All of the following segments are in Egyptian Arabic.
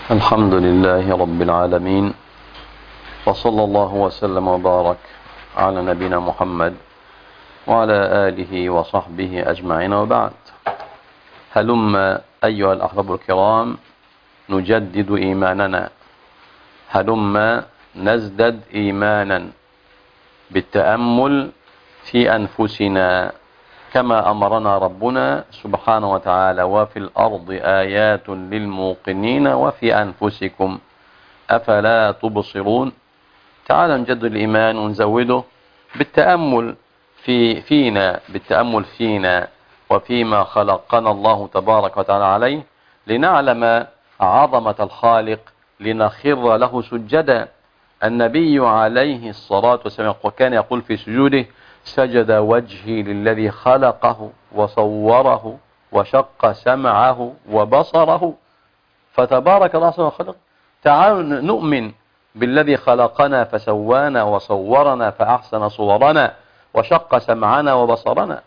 الحمد لله رب العالمين وصلى الله وسلم وبارك على نبينا محمد وعلى آله وصحبه أجمعين وبعد هلم أيها الأحباب الكرام نجدد إيماننا هلم نزدد إيمانا بالتأمل في أنفسنا كما أمرنا ربنا سبحانه وتعالى وفي الأرض آيات للموقنين وفي أنفسكم أفلا تبصرون تعالى نجد الإيمان ونزوده بالتأمل في فينا بالتأمل فينا وفيما خلقنا الله تبارك وتعالى عليه لنعلم عظمة الخالق لنخر له سجدا النبي عليه الصلاة والسلام وكان يقول في سجوده سجد وجهي للذي خلقه وصوره وشق سمعه وبصره فتبارك الله سبحانه خلق تعالوا نؤمن بالذي خلقنا فسوانا وصورنا فأحسن صورنا وشق سمعنا وبصرنا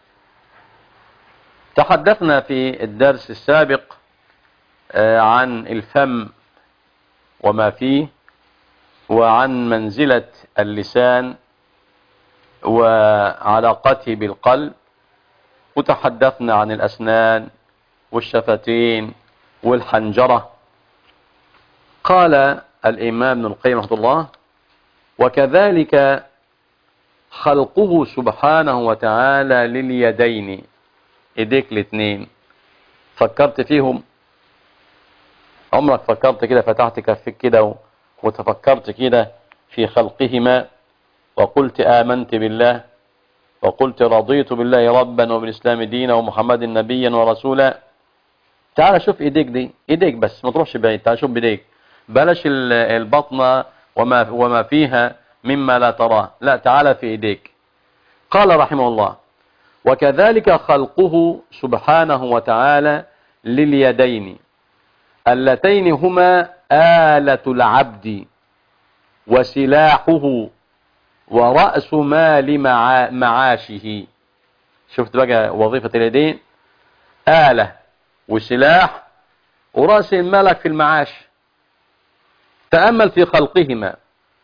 تحدثنا في الدرس السابق عن الفم وما فيه وعن منزلة اللسان وعلاقته بالقلب وتحدثنا عن الأسنان والشفتين والحنجرة قال الإمام ابن القيم رحمه الله وكذلك خلقه سبحانه وتعالى لليدين ايديك الاثنين فكرت فيهم عمرك فكرت كده فتحت كفك كده وتفكرت كده في خلقهما وقلت آمنت بالله وقلت رضيت بالله ربا وبالإسلام دينا ومحمد نبيا ورسولا تعال شوف ايديك دي ايديك بس ما تروحش بعيد تعال شوف بايديك بلاش البطنة وما, وما فيها مما لا تراه لا تعال في ايديك قال رحمه الله وكذلك خلقه سبحانه وتعالى لليدين اللتين هما آلة العبد وسلاحه ورأس مال مع معاشه شفت بقى وظيفة اليدين آلة وسلاح ورأس الملك في المعاش تأمل في خلقهما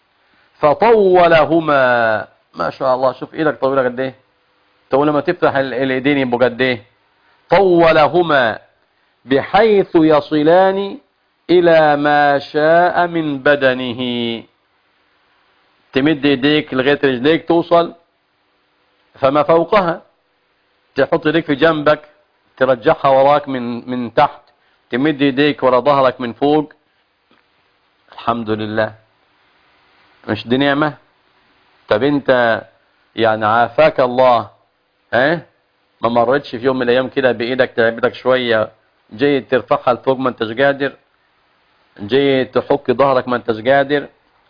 فطولهما ما شاء الله شوف ايدك طويلة قد ايه تو لما تفتح الايدين يبقوا قد ايه طولهما بحيث يصلان الى ما شاء من بدنه تمد ايديك لغايه رجليك توصل فما فوقها تحط ايديك في جنبك ترجعها وراك من من تحت تمد ايديك ورا ظهرك من فوق الحمد لله مش دي نعمه طب انت يعني عافاك الله ها ما مرتش في يوم من الايام كده بايدك تعبتك شويه جاي ترفعها لفوق ما انتش قادر جاي تحك ظهرك ما انتش قادر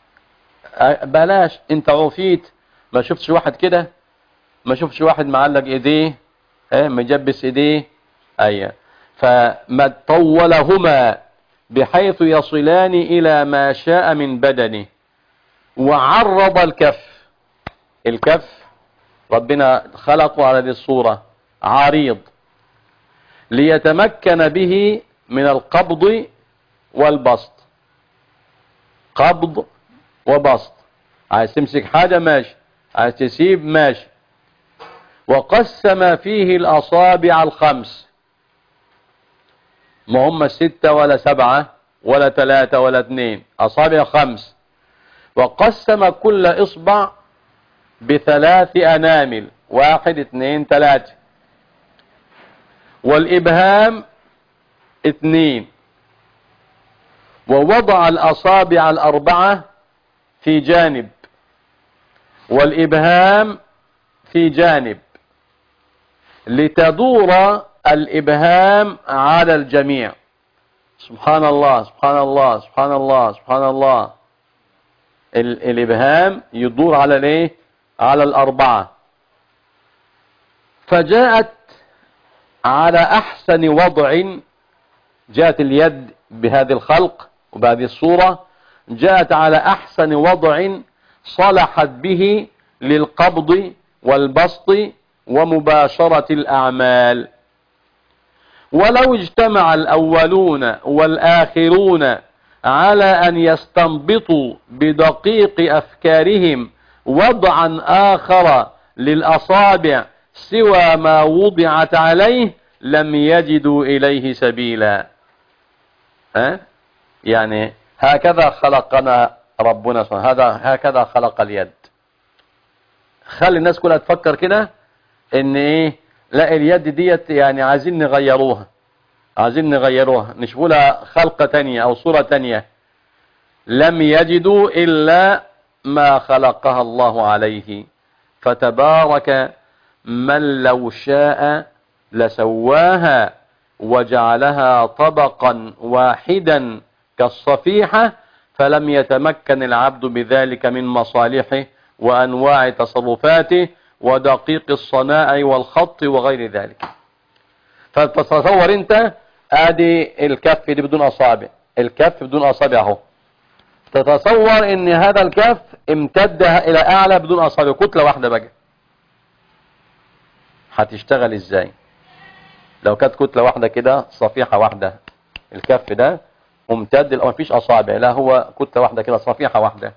بلاش انت عوفيت ما شفتش واحد كده ما شفتش واحد معلق ايديه اه مجبس ايديه ايوه فما طولهما بحيث يصلان الى ما شاء من بدنه وعرض الكف الكف ربنا خلقه على هذه الصورة عريض ليتمكن به من القبض والبسط قبض وبسط عايز تمسك حاجة ماشي عايز تسيب ماشي وقسم فيه الأصابع الخمس ما هم ستة ولا سبعة ولا ثلاثة ولا اثنين أصابع خمس وقسم كل إصبع بثلاث أنامل واحد اثنين ثلاثة والإبهام اثنين ووضع الأصابع الأربعة في جانب والإبهام في جانب لتدور الإبهام على الجميع سبحان الله سبحان الله سبحان الله سبحان الله الإبهام يدور على الايه على الأربعة فجاءت على أحسن وضع جاءت اليد بهذه الخلق وبهذه الصورة جاءت على أحسن وضع صلحت به للقبض والبسط ومباشرة الأعمال ولو اجتمع الأولون والآخرون على أن يستنبطوا بدقيق أفكارهم وضعا آخر للأصابع سوى ما وضعت عليه لم يجدوا إليه سبيلا ها؟ يعني هكذا خلقنا ربنا سبحانه هذا هكذا خلق اليد خلي الناس كلها تفكر كده ان ايه لا اليد ديت يعني عايزين نغيروها عايزين نغيروها نشوف لها خلقة تانية او صورة تانية لم يجدوا الا ما خلقها الله عليه فتبارك من لو شاء لسواها وجعلها طبقا واحدا كالصفيحة فلم يتمكن العبد بذلك من مصالحه وأنواع تصرفاته ودقيق الصناع والخط وغير ذلك فتصور انت ادي الكف دي بدون اصابع الكف بدون اصابع اهو تتصور ان هذا الكف امتد الى اعلى بدون اصابع كتلة واحدة بقى هتشتغل ازاي لو كانت كتلة واحدة كده صفيحة واحدة الكف ده ممتد ما فيش اصابع لا هو كتلة واحدة كده صفيحة واحدة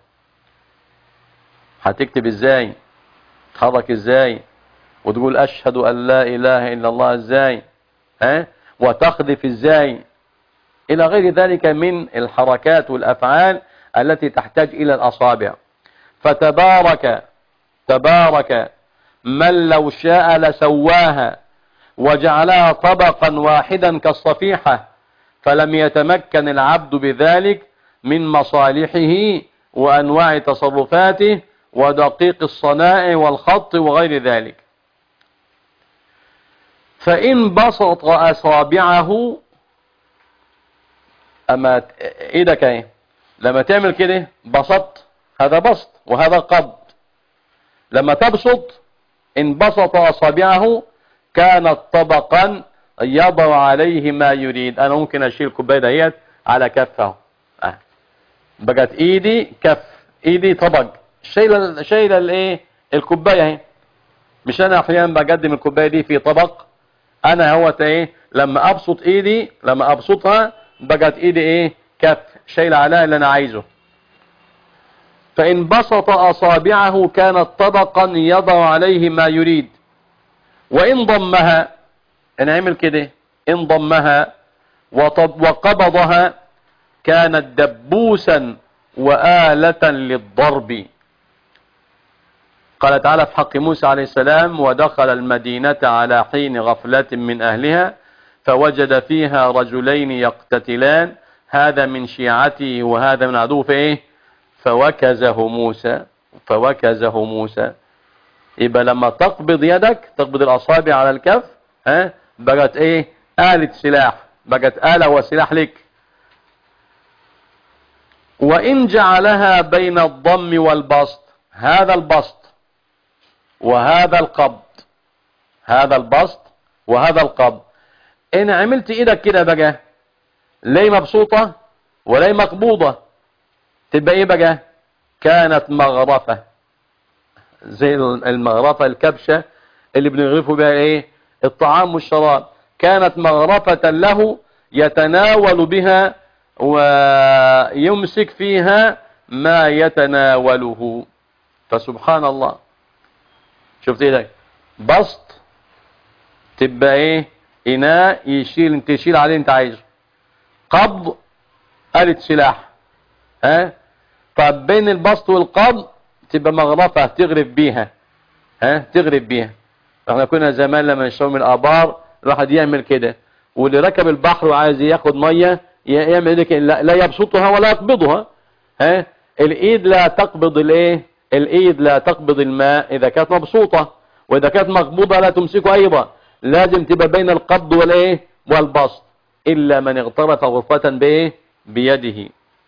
هتكتب ازاي تحرك ازاي وتقول اشهد ان لا اله الا الله ازاي ها وتقذف ازاي الى غير ذلك من الحركات والافعال التي تحتاج الى الاصابع فتبارك تبارك من لو شاء لسواها وجعلها طبقا واحدا كالصفيحة فلم يتمكن العبد بذلك من مصالحه وأنواع تصرفاته ودقيق الصنائع والخط وغير ذلك فإن بسط أصابعه أما إيدك ايه لما تعمل كده بسط هذا بسط وهذا قبض لما تبسط إن بسط أصابعه كانت طبقا يضع عليه ما يريد أنا ممكن أشيل الكوباية ديت على كفه أه. بقت إيدي كف إيدي طبق شايله شايله الايه الكوبايه اهي مش انا احيانا بقدم الكوبايه دي في طبق انا هوت ايه لما ابسط ايدي لما ابسطها بقت ايدي ايه كف شايله عليها اللي انا عايزه فان بسط اصابعه كانت طبقا يضع عليه ما يريد وان ضمها ان عمل كده ان ضمها وقبضها كانت دبوسا وآلة للضرب قال تعالى في حق موسى عليه السلام ودخل المدينة على حين غفلة من أهلها فوجد فيها رجلين يقتتلان هذا من شيعته وهذا من عدوه فإيه فوكزه موسى فوكزه موسى يبقى لما تقبض يدك تقبض الأصابع على الكف ها بقت إيه آلة سلاح بقت آلة وسلاح لك وإن جعلها بين الضم والبسط هذا البسط وهذا القبض هذا البسط وهذا القبض ان عملت ايدك كده بقى ليه مبسوطة وليه مقبوضة تبقى ايه بقى كانت مغرفة زي المغرفة الكبشة اللي بنغرفه بها ايه الطعام والشراب كانت مغرفة له يتناول بها ويمسك فيها ما يتناوله فسبحان الله شفت ايه ده بسط تبقى ايه اناء يشيل انت تشيل عليه انت عايزه قبض آلة سلاح ها طب بين البسط والقبض تبقى مغرفة تغرف بيها ها تغرف بيها احنا كنا زمان لما نشتغل من الابار الواحد يعمل كده واللي ركب البحر وعايز ياخد ميه يعمل لك لا يبسطها ولا يقبضها ها الايد لا تقبض الايه الايد لا تقبض الماء اذا كانت مبسوطة واذا كانت مقبوضة لا تمسكه ايضا لازم تبقى بين القبض والايه والبسط الا من اغترف غرفة بايه بيده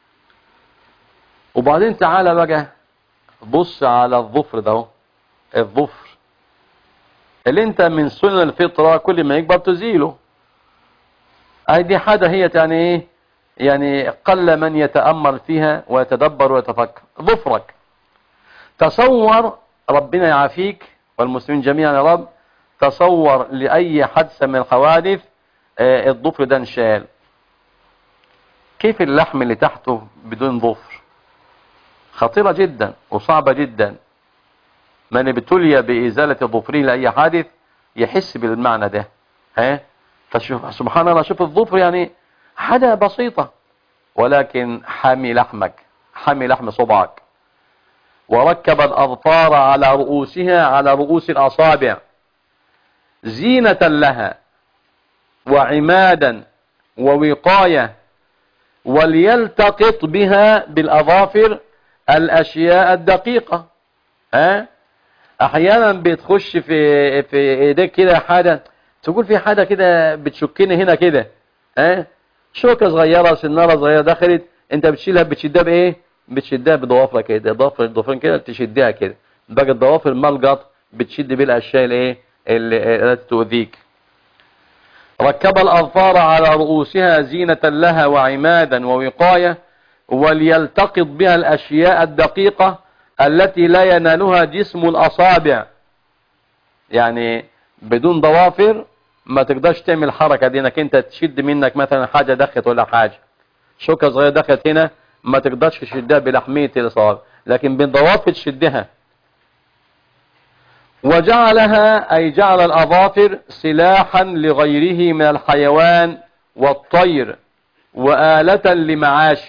وبعدين تعالى بقى بص على الظفر ده الظفر اللي انت من سنن الفطرة كل ما يكبر تزيله اي دي حاجة هي يعني ايه يعني قل من يتأمل فيها ويتدبر ويتفكر ظفرك تصور ربنا يعافيك والمسلمين جميعا يا رب تصور لأي حادثة من الحوادث الضفر ده انشال كيف اللحم اللي تحته بدون ظفر خطيرة جدا وصعبة جدا من ابتلي بإزالة ظفره لأي حادث يحس بالمعنى ده ها فسبحان الله شوف الظفر يعني حاجة بسيطة ولكن حامي لحمك حامي لحم صبعك وركب الأظفار على رؤوسها على رؤوس الأصابع زينة لها وعمادا ووقاية وليلتقط بها بالأظافر الأشياء الدقيقة ها أحيانا بتخش في في ايديك كده حاجة تقول في حاجة كده بتشكني هنا كده ها شوكة صغيرة سنارة صغيرة دخلت انت بتشيلها بتشدها بايه بتشدها بضوافر كده ضوافر ضوافرين كده تشدها كده باقي الضوافر ملقط بتشد بيه الاشياء الايه اللي تؤذيك ركب الأظفار على رؤوسها زينة لها وعمادا ووقاية وليلتقط بها الأشياء الدقيقة التي لا ينالها جسم الأصابع يعني بدون ضوافر ما تقدرش تعمل الحركة دي انك انت تشد منك مثلا حاجة دخت ولا حاجة شوكة صغيرة دخت هنا ما تقدرش تشدها بلحمية الإصابع لكن بالضوافر تشدها وجعلها أي جعل الأظافر سلاحا لغيره من الحيوان والطير وآلة لمعاش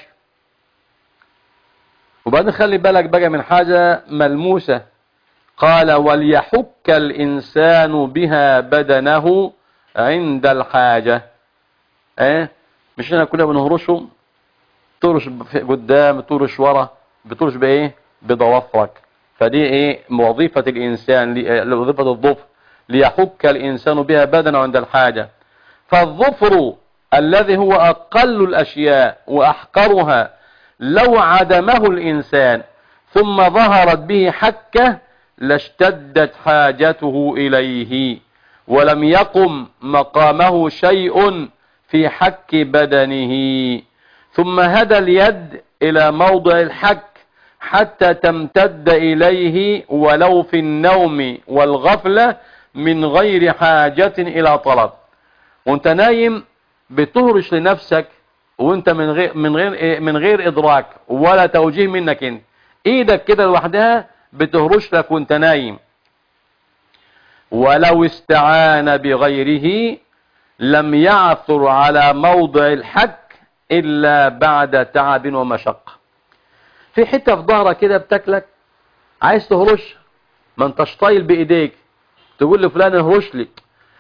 وبعدين خلي بالك بقى من حاجة ملموسة قال وليحك الإنسان بها بدنه عند الحاجة ايه مش احنا كلنا بنهرشهم ترش قدام ترش ورا بترش بايه بضوافرك فدي ايه وظيفة الانسان وظيفة الظفر ليحك الانسان بها بدنه عند الحاجة فالظفر الذي هو اقل الاشياء واحقرها لو عدمه الانسان ثم ظهرت به حكة لاشتدت حاجته اليه ولم يقم مقامه شيء في حك بدنه ثم هدى اليد الى موضع الحك حتى تمتد إليه ولو في النوم والغفلة من غير حاجة إلى طلب وانت نايم بتهرش لنفسك وانت من غير من غير من غير ادراك ولا توجيه منك انت ايدك كده لوحدها بتهرش لك وانت نايم ولو استعان بغيره لم يعثر على موضع الحك الا بعد تعب ومشقه في حتة في ظهرك كده بتاكلك عايز تهرش ما انتش طايل بايديك تقول لفلان اهرش لي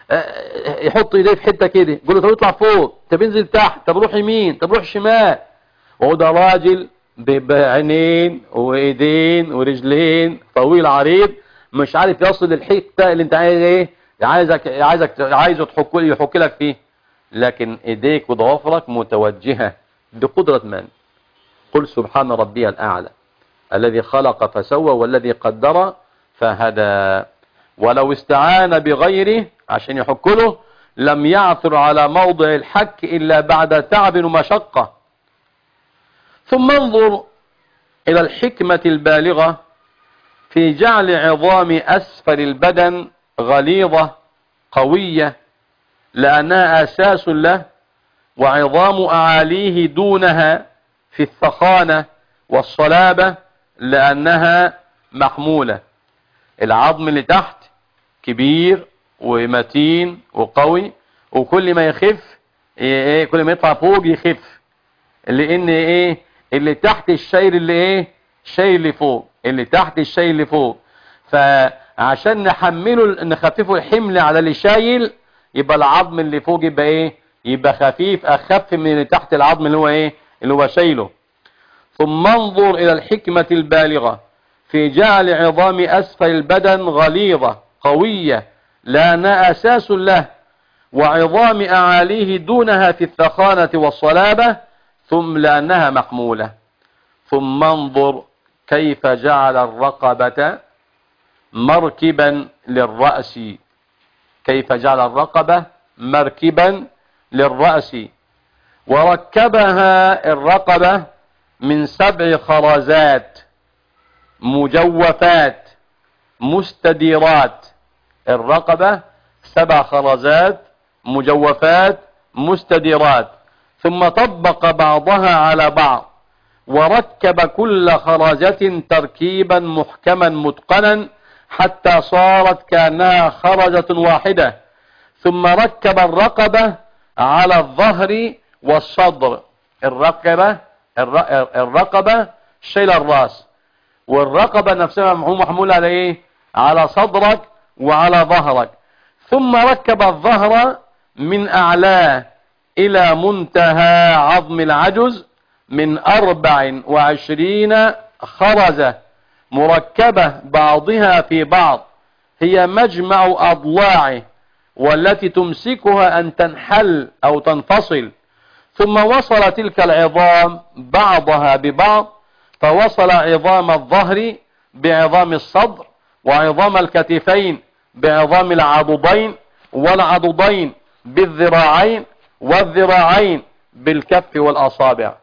يحط ايديه في حتة كده يقول له طب اطلع فوق طب انزل تحت طب روح يمين طب روح شمال وهو ده راجل بعينين وايدين ورجلين طويل عريض مش عارف يصل الحته اللي انت عايز ايه عايزك عايزك عايزه تحك يحك لك فيه لكن ايديك وضوافرك متوجهه بقدره من قل سبحان ربي الأعلى الذي خلق فسوى والذي قدر فهدى ولو استعان بغيره عشان يحك له لم يعثر على موضع الحك إلا بعد تعب ومشقة ثم انظر إلى الحكمة البالغة في جعل عظام أسفل البدن غليظة قوية لأنها أساس له وعظام أعاليه دونها في الثخانة والصلابة لأنها محمولة العظم اللي تحت كبير ومتين وقوي وكل ما يخف ايه كل ما يطلع فوق يخف لان ايه اللي تحت الشير اللي ايه الشير اللي فوق اللي تحت الشير اللي فوق فعشان نحمله نخففه الحمل على اللي شايل يبقى العظم اللي فوق يبقى ايه يبقى خفيف اخف من اللي تحت العظم اللي هو ايه اللي هو شايله ثم انظر إلى الحكمة البالغة في جعل عظام أسفل البدن غليظة قوية لا أساس له وعظام أعاليه دونها في الثخانة والصلابة ثم لأنها محمولة ثم انظر كيف جعل الرقبة مركبا للرأس كيف جعل الرقبة مركبا للرأس وركبها الرقبة من سبع خرزات مجوفات مستديرات الرقبة سبع خرزات مجوفات مستديرات ثم طبق بعضها على بعض وركب كل خرجة تركيبا محكما متقنا حتى صارت كأنها خرجة واحدة ثم ركب الرقبة على الظهر والصدر الرقبة الرقبة شيل الراس والرقبة نفسها محمول على ايه على صدرك وعلى ظهرك ثم ركب الظهر من اعلاه الى منتهى عظم العجز من اربع وعشرين خرزة مركبة بعضها في بعض هي مجمع اضلاعه والتي تمسكها ان تنحل او تنفصل ثم وصل تلك العظام بعضها ببعض فوصل عظام الظهر بعظام الصدر وعظام الكتفين بعظام العضدين والعضدين بالذراعين والذراعين بالكف والأصابع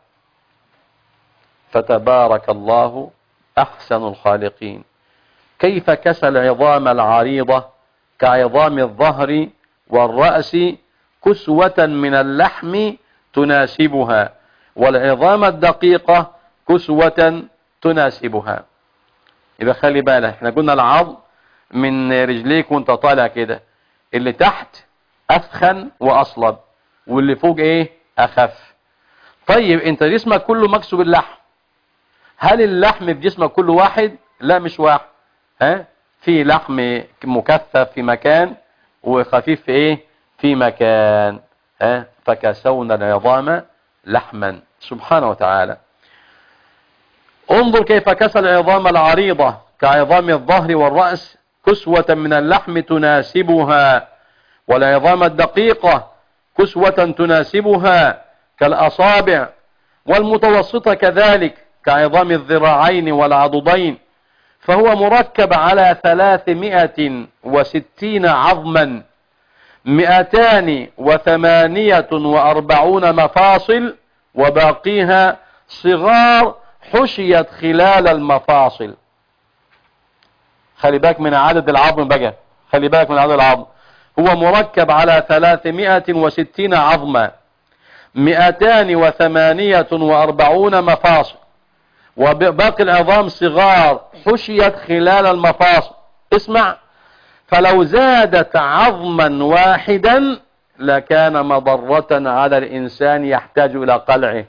فتبارك الله أحسن الخالقين كيف كسى العظام العريضة كعظام الظهر والرأس كسوة من اللحم تناسبها والعظام الدقيقة كسوة تناسبها يبقى خلي بالك احنا قلنا العظم من رجليك وانت طالع كده اللي تحت أثخن وأصلب واللي فوق ايه أخف طيب انت جسمك كله مكسو اللحم هل اللحم في جسمك كله واحد لا مش واحد ها في لحم مكثف في مكان وخفيف في ايه في مكان ها فكسونا العظام لحما سبحانه وتعالى انظر كيف كسى العظام العريضة كعظام الظهر والرأس كسوة من اللحم تناسبها والعظام الدقيقة كسوة تناسبها كالأصابع والمتوسطة كذلك كعظام الذراعين والعضدين فهو مركب على ثلاثمائة وستين عظما مئتان وثمانية وأربعون مفاصل وباقيها صغار حشيت خلال المفاصل خلي بالك من عدد العظم بقى خلي بالك من عدد العظم هو مركب على ثلاثمائة وستين عظما مئتان وثمانية وأربعون مفاصل وباقي العظام صغار حشيت خلال المفاصل اسمع فلو زادت عظما واحدا لكان مضرة على الإنسان يحتاج إلى قلعه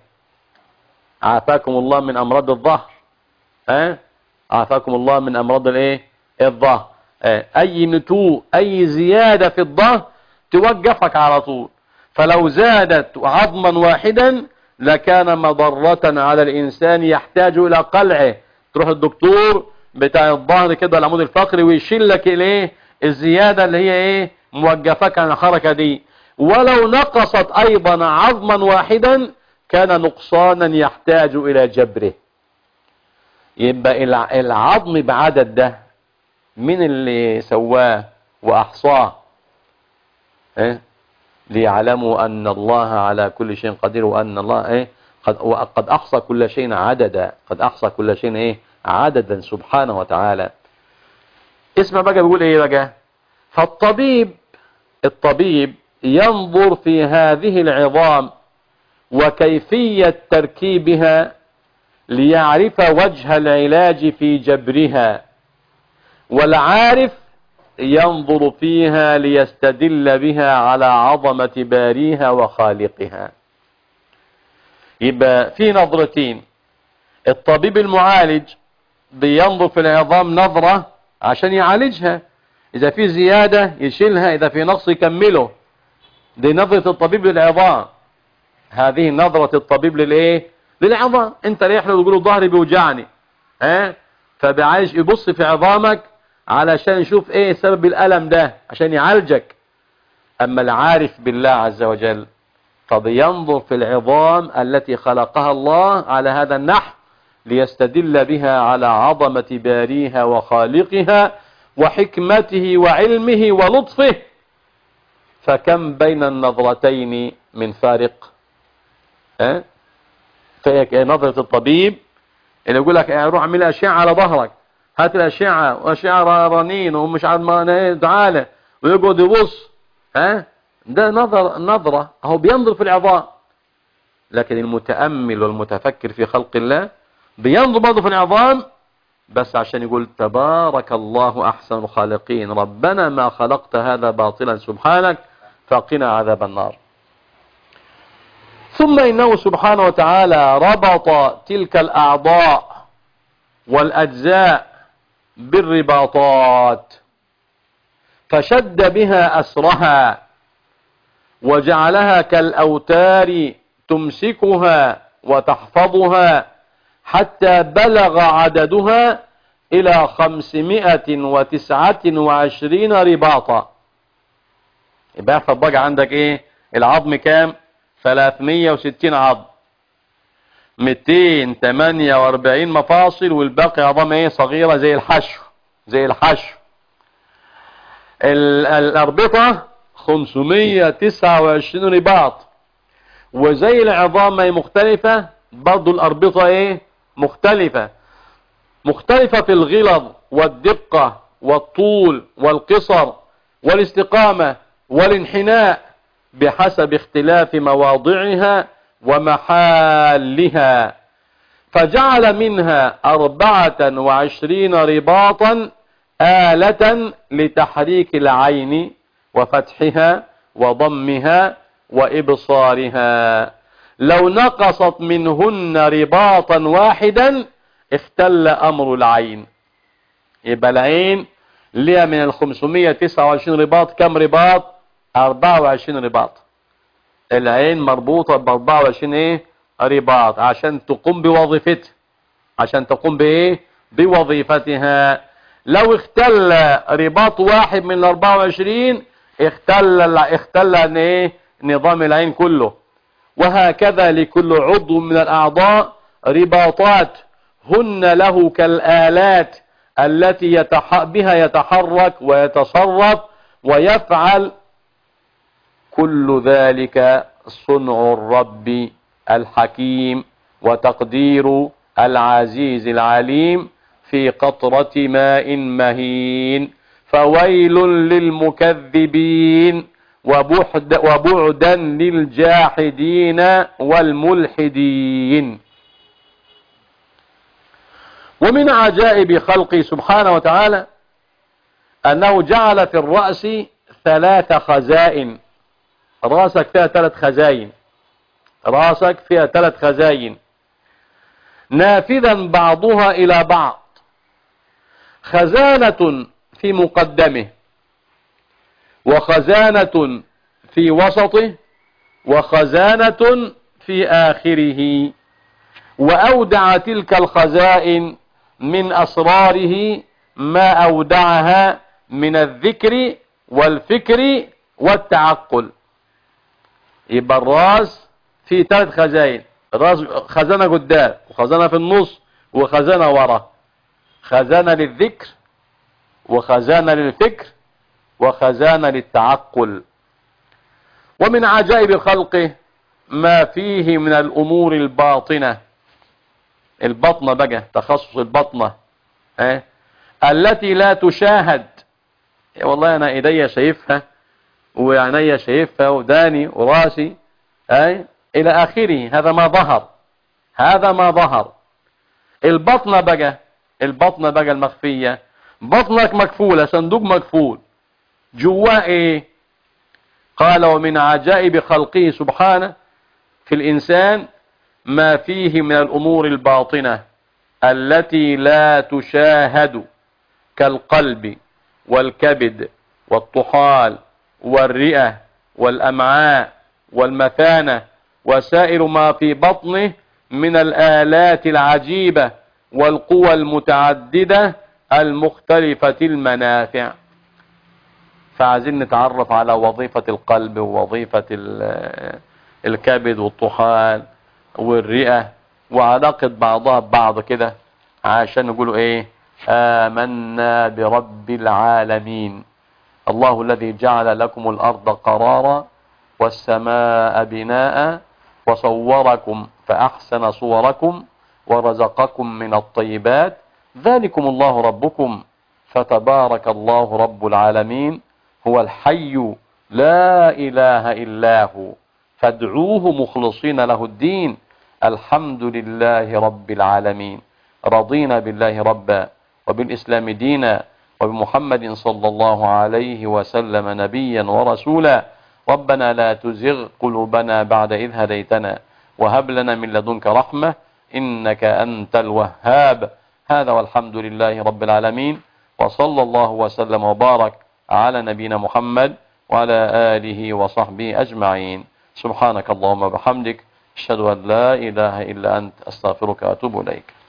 عافاكم الله من أمراض الظهر ها عافاكم الله من أمراض الايه الظهر أي نتوء أي زيادة في الظهر توقفك على طول فلو زادت عظما واحدا لكان مضرة على الإنسان يحتاج إلى قلعه تروح الدكتور بتاع الظهر كده العمود الفقري ويشيل لك الايه الزيادة اللي هي ايه موقفك عن الحركة دي ولو نقصت ايضا عظما واحدا كان نقصانا يحتاج الى جبره يبقى العظم بعدد ده من اللي سواه واحصاه ايه ليعلموا ان الله على كل شيء قدير وان الله ايه قد, قد احصى كل شيء عددا قد احصى كل شيء ايه عددا سبحانه وتعالى اسمع بقى بيقول ايه بقى فالطبيب الطبيب ينظر في هذه العظام وكيفية تركيبها ليعرف وجه العلاج في جبرها والعارف ينظر فيها ليستدل بها على عظمة باريها وخالقها يبقى في نظرتين الطبيب المعالج بينظر في العظام نظرة عشان يعالجها إذا في زيادة يشيلها إذا في نقص يكمله دي نظرة الطبيب للعظام هذه نظرة الطبيب للإيه للعظام انت ريح له تقول ظهري بيوجعني ها فبعايش يبص في عظامك علشان يشوف ايه سبب الألم ده عشان يعالجك اما العارف بالله عز وجل فبينظر في العظام التي خلقها الله على هذا النحو ليستدل بها على عظمة باريها وخالقها وحكمته وعلمه ولطفه فكم بين النظرتين من فارق ها فهي نظرة الطبيب اللي يقول لك روح اعمل اشعة على ظهرك هات الاشعة واشعة رنين ومش عارف ما تعالى ويقعد يبص ها ده نظر نظرة هو بينظر في العظام لكن المتأمل والمتفكر في خلق الله بينظر برضه في العظام بس عشان يقول تبارك الله أحسن الخالقين ربنا ما خلقت هذا باطلا سبحانك فقنا عذاب النار ثم إنه سبحانه وتعالى ربط تلك الأعضاء والأجزاء بالرباطات فشد بها أسرها وجعلها كالأوتار تمسكها وتحفظها حتى بلغ عددها إلى خمسمائة وتسعة وعشرين رباطا يبقى احفظ بقى عندك ايه العظم كام 360 عظم 248 مفاصل والباقي عظام ايه صغيرة زي الحشو زي الحشو الاربطة 529 رباط وزي العظام ما هي مختلفة برضو الاربطة ايه مختلفة مختلفة في الغلظ والدقة والطول والقصر والاستقامة والانحناء بحسب اختلاف مواضعها ومحالها فجعل منها أربعة وعشرين رباطا آلة لتحريك العين وفتحها وضمها وإبصارها لو نقصت منهن رباطا واحدا اختل أمر العين يبقى العين ليها من ال 529 رباط كم رباط 24 رباط العين مربوطة ب 24 ايه رباط عشان تقوم بوظيفتها عشان تقوم بايه بوظيفتها لو اختل رباط واحد من ال 24 اختل اختل ايه نظام العين كله وهكذا لكل عضو من الأعضاء رباطات هن له كالآلات التي يتح... بها يتحرك ويتصرف ويفعل كل ذلك صنع الرب الحكيم وتقدير العزيز العليم في قطرة ماء مهين فويل للمكذبين وبعد وبعدا للجاحدين والملحدين ومن عجائب خلقه سبحانه وتعالى أنه جعل في الرأس ثلاث خزائن راسك فيها ثلاث خزاين راسك فيها ثلاث خزاين نافذا بعضها إلى بعض خزانة في مقدمه وخزانة في وسطه وخزانة في آخره وأودع تلك الخزائن من أسراره ما أودعها من الذكر والفكر والتعقل يبقى الراس فيه ثلاث خزائن الراس خزانة قدام وخزانة في النص وخزانة ورا خزانة للذكر وخزانة للفكر وخزانة للتعقل ومن عجائب خلقه ما فيه من الأمور الباطنة البطنة بقى تخصص البطنة اه التي لا تشاهد والله أنا إيديا شايفها وعينيا شايفها وداني وراسي أي إلى آخره هذا ما ظهر هذا ما ظهر البطنة بقى البطنة بقى المخفية بطنك مكفولة صندوق مكفول جواه ايه قال ومن عجائب خلقه سبحانه في الإنسان ما فيه من الأمور الباطنة التي لا تشاهد كالقلب والكبد والطحال والرئة والأمعاء والمثانة وسائر ما في بطنه من الآلات العجيبة والقوى المتعددة المختلفة المنافع فعايزين نتعرف على وظيفة القلب ووظيفة الكبد والطحال والرئة وعلاقة بعضها ببعض كده عشان نقولوا ايه آمنا برب العالمين الله الذي جعل لكم الأرض قرارا والسماء بناء وصوركم فأحسن صوركم ورزقكم من الطيبات ذلكم الله ربكم فتبارك الله رب العالمين هو الحي لا إله إلا هو فادعوه مخلصين له الدين الحمد لله رب العالمين رضينا بالله ربا وبالإسلام دينا وبمحمد صلى الله عليه وسلم نبيا ورسولا ربنا لا تزغ قلوبنا بعد إذ هديتنا وهب لنا من لدنك رحمة إنك أنت الوهاب هذا والحمد لله رب العالمين وصلى الله وسلم وبارك على نبينا محمد وعلى آله وصحبه أجمعين سبحانك اللهم وبحمدك أشهد أن لا إله إلا أنت أستغفرك وأتوب إليك